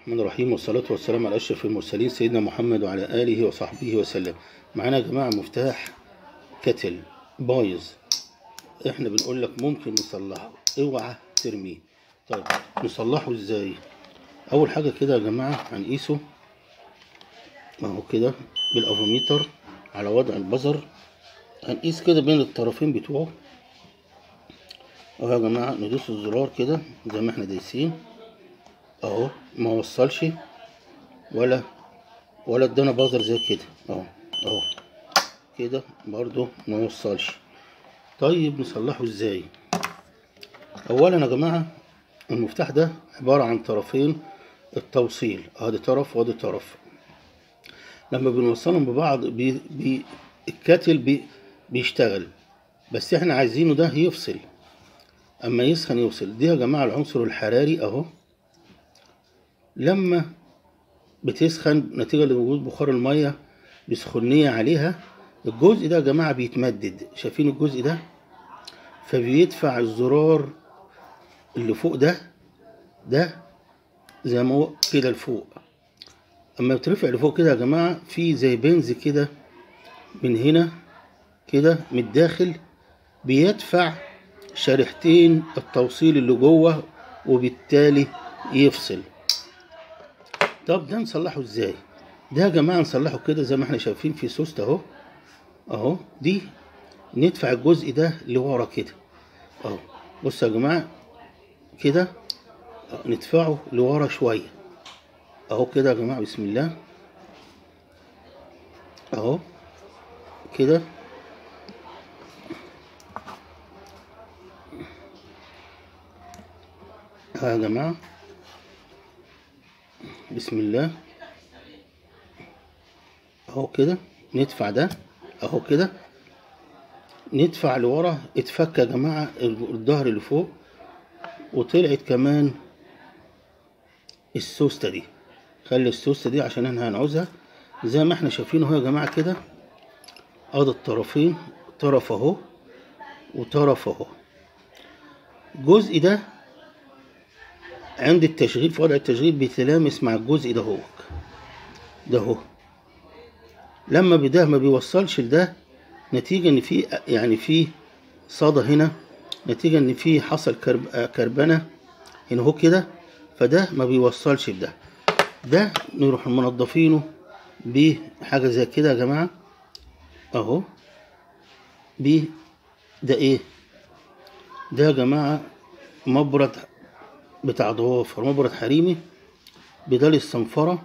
الرحمن الرحيم والصلاة والسلام على أشرف المرسلين سيدنا محمد وعلى آله وصحبه وسلم معانا يا جماعة مفتاح كتل بايظ احنا بنقول لك ممكن نصلحه اوعى ترميه طيب نصلحه ازاي اول حاجة كده يا جماعة هنقيسه اهو كده بالافوميتر على وضع البزر هنقيس كده بين الطرفين بتوعه اهو يا جماعة ندوس الزرار كده زي ما احنا دايسين اهو ما وصلش ولا ولا ادانا بازر زي كده اهو اهو كده برضو ما وصلش طيب نصلحه ازاي اولا يا جماعة المفتاح ده عبارة عن طرفين التوصيل ادي طرف وادي طرف لما بنوصلهم ببعض بي بي الكاتل بي بيشتغل بس احنا عايزينه ده يفصل اما يسخن يفصل دي يا جماعة العنصر الحراري اهو لما بتسخن نتيجة لوجود بخار المية بسخونية عليها الجزء ده يا جماعة بيتمدد شايفين الجزء ده فبيدفع الزرار اللي فوق ده ده زي ما هو كده لفوق اما بترفع لفوق كده يا جماعة في زي بنز كده من هنا كده من الداخل بيدفع شريحتين التوصيل اللي جوه وبالتالي يفصل طب ده نصلحه ازاي ده يا جماعه نصلحه كده زي ما احنا شايفين في سوست اهو اهو دي ندفع الجزء ده لورا كده اهو بصوا يا جماعه كده ندفعه لورا شويه اهو كده يا جماعه بسم الله اهو كده ها يا جماعه بسم الله اهو كده ندفع ده اهو كده ندفع لورا اتفك يا جماعة الظهر اللي فوق وطلعت كمان السوستة دي خلي السوستة دي عشان احنا هنعوزها زي ما احنا شايفين اهو يا جماعة كده ادي الطرفين طرف اهو وطرف اهو الجزء ده عند التشغيل في وضع التشغيل بيتلامس مع الجزء ده هو ده هو لما بده ما بيوصلش لده نتيجة ان في يعني في صدى هنا نتيجة ان في حصل كرب كربنة هنا هو كده فده ما بيوصلش بده ده نروح منضفينه بحاجة زي كده يا جماعة اهو ب ده ايه ده يا جماعة مبرد بتاع ضوافر مبرد حريمي بدال الصنفرة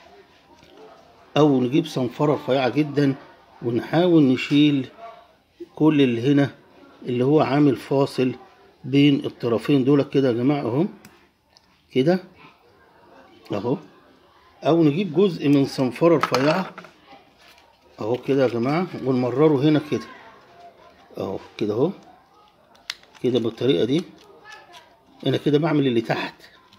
أو نجيب صنفرة رفيعة جدا ونحاول نشيل كل اللي هنا اللي هو عامل فاصل بين الطرفين دول كده يا جماعة اهو كده اهو أو نجيب جزء من صنفرة رفيعة اهو كده يا جماعة ونمرره هنا كده اهو كده اهو كده بالطريقة دي انا كده بعمل اللي تحت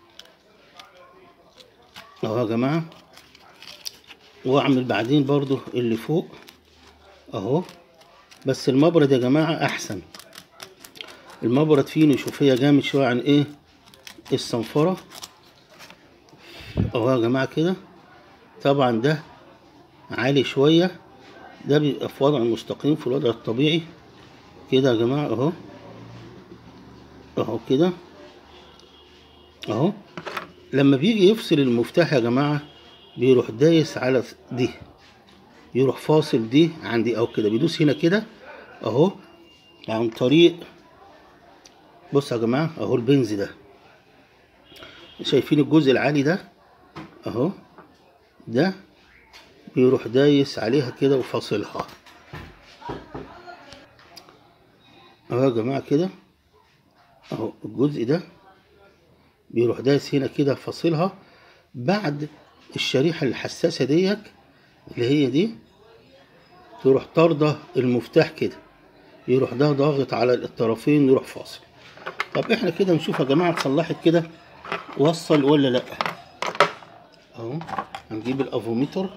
اهو يا جماعة واعمل بعدين برضو اللي فوق اهو بس المبرد يا جماعة احسن المبرد فيه نشوفية جامد شوية عن ايه الصنفرة اهو يا جماعة كده طبعا ده عالي شوية ده بيبقى في وضع مستقيم في الوضع الطبيعي كده يا جماعة اهو اهو كده اهو لما بيجي يفصل المفتاح يا جماعة بيروح دايس على دي يروح فاصل دي عن دي او كده بيدوس هنا كده اهو عن طريق بص يا جماعة اهو البنز ده شايفين الجزء العالي ده اهو ده بيروح دايس عليها كده وفاصلها اهو يا جماعة كده اهو الجزء ده بيروح دايس هنا كده فاصلها بعد الشريحة الحساسة ديك اللي هي دي تروح طاردة المفتاح كده يروح ده ضاغط على الطرفين يروح فاصل طب احنا كده نشوف يا جماعة اتصلحت كده وصل ولا لا اهو هنجيب الافوميتر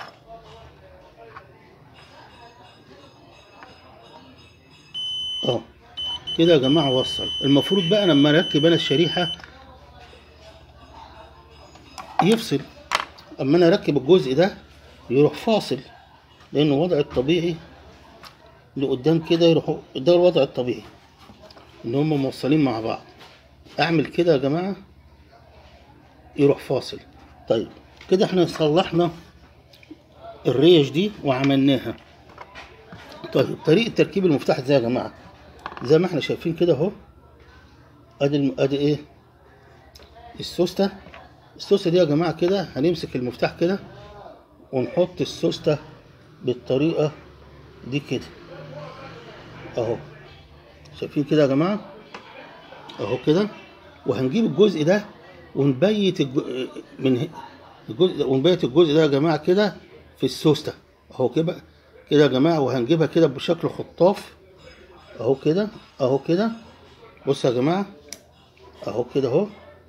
اهو كده يا جماعة وصل المفروض بقى لما اركب انا الشريحة يفصل اما انا اركب الجزء ده يروح فاصل لانه الوضع الطبيعي لقدام كده يروح ده الوضع الطبيعي ان هم موصلين مع بعض اعمل كده يا جماعه يروح فاصل طيب كده احنا صلحنا الريش دي وعملناها طيب طريقه تركيب المفتاح ازاي يا جماعه زي ما احنا شايفين كده اهو ادي الم... ادي ايه السوسته السوسته دي يا جماعه كده هنمسك المفتاح كده ونحط السوسته بالطريقه دي كده اهو شايفين كده يا جماعه اهو كده وهنجيب الجزء ده ونبيت الج... من ه- الجزء ونبيت الجزء ده يا جماعه كده في السوسته اهو كده كده يا جماعه وهنجيبها كده بشكل خطاف اهو كده اهو كده بصوا يا جماعه اهو كده اهو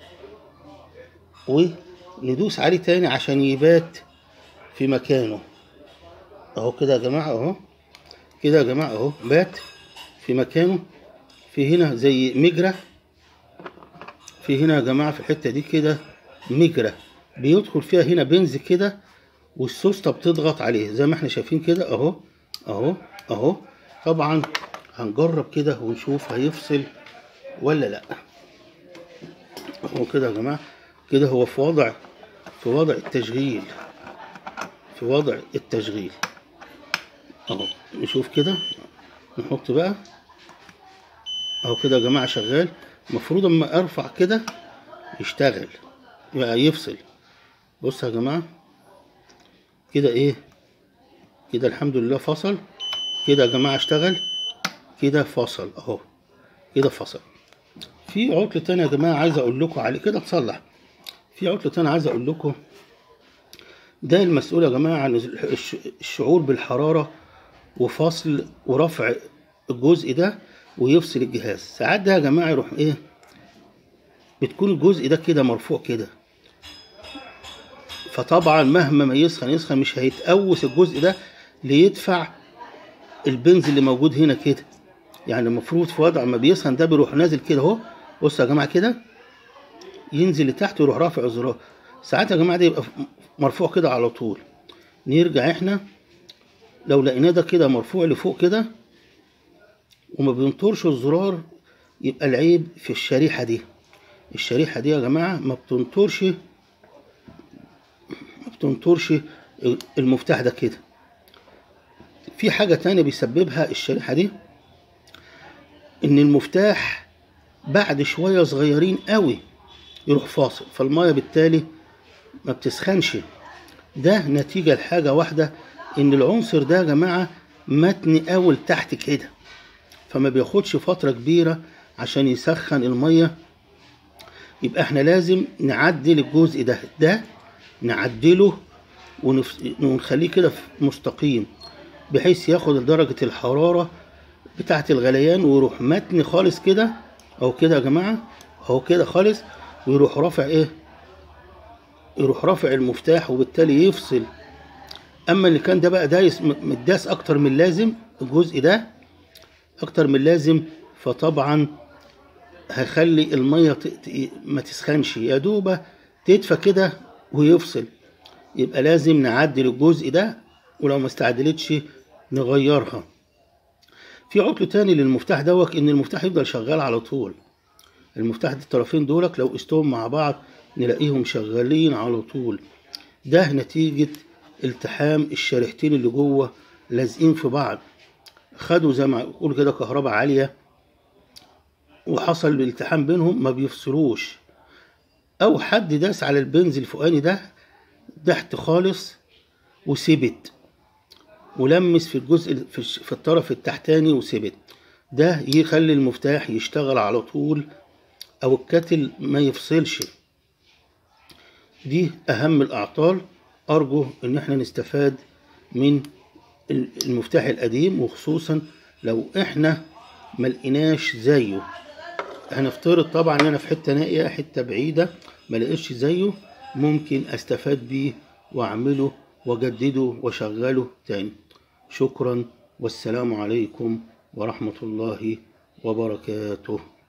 وندوس عليه تاني عشان يبات في مكانه اهو كده يا جماعه اهو كده يا جماعه اهو بات في مكانه في هنا زي مجرى في هنا يا جماعه في الحته دي كده مجرى بيدخل فيها هنا بنز كده والسوسته بتضغط عليه زي ما احنا شايفين كده اهو اهو اهو طبعا هنجرب كده ونشوف هيفصل ولا لا اهو كده يا جماعه كده هو في وضع في وضع التشغيل في وضع التشغيل اهو نشوف كده نحط بقى اهو كده يا جماعه شغال المفروض اما ارفع كده يشتغل يبقى يفصل بص يا جماعه كده ايه كده الحمد لله فصل كده يا جماعه اشتغل كده فصل اهو كده فصل في عطل تاني يا جماعه عايز اقول لكم عليه كده اتصلح في عطل تاني عايز اقول لكم ده المسؤول يا جماعه عن الش- الشعور بالحراره وفصل ورفع الجزء ده ويفصل الجهاز ساعات ده يا جماعه يروح ايه بتكون الجزء ده كده مرفوع كده فطبعا مهما ما يسخن يسخن مش هيتقوس الجزء ده ليدفع البنز اللي موجود هنا كده يعني المفروض في وضع ما بيسخن ده بيروح نازل كده اهو بصوا يا جماعه كده ينزل لتحت ويروح رافع الزرار ساعات يا جماعه ده يبقى مرفوع كده على طول نرجع احنا لو لقيناه ده كده مرفوع لفوق كده وما بينطرش الزرار يبقى العيب في الشريحه دي الشريحه دي يا جماعه ما بتنطرش ما بتنطرش المفتاح ده كده في حاجه تانية بيسببها الشريحه دي ان المفتاح بعد شويه صغيرين قوي يروح فاصل فالميه بالتالي ما بتسخنش ده نتيجه لحاجه واحده ان العنصر ده يا جماعه متني قوي لتحت كده فما بياخدش فتره كبيره عشان يسخن الميه يبقى احنا لازم نعدل الجزء ده ده نعدله ونف... ونخليه كده مستقيم بحيث ياخد درجة الحرارة بتاعة الغليان ويروح متني خالص كده اهو كده يا جماعة اهو كده خالص ويروح رافع ايه يروح رافع المفتاح وبالتالي يفصل اما اللي كان ده بقى دايس متداس اكتر من اللازم الجزء ده اكتر من اللازم فطبعا هيخلي المية ت... ت... ما تسخنش يا دوبة تدفى كده ويفصل يبقى لازم نعدل الجزء ده ولو ما استعدلتش نغيرها في عطل تاني للمفتاح دوت ان المفتاح يفضل شغال على طول المفتاح دي الطرفين دولك لو قستهم مع بعض نلاقيهم شغالين على طول ده نتيجة التحام الشريحتين اللي جوه لازقين في بعض خدوا زي ما يقول كده كهرباء عالية وحصل الالتحام بينهم ما بيفصلوش او حد داس على البنز الفوقاني ده تحت خالص وثبت ولمس في الجزء في, في الطرف التحتاني وثبت ده يخلي المفتاح يشتغل على طول او الكتل ما يفصلش دي اهم الاعطال ارجو ان احنا نستفاد من المفتاح القديم وخصوصا لو احنا ملقناش زيه هنفترض طبعا ان انا في حته نائيه حته بعيده ما لقيتش زيه ممكن استفاد بيه واعمله واجدده واشغله تاني شكرا والسلام عليكم ورحمه الله وبركاته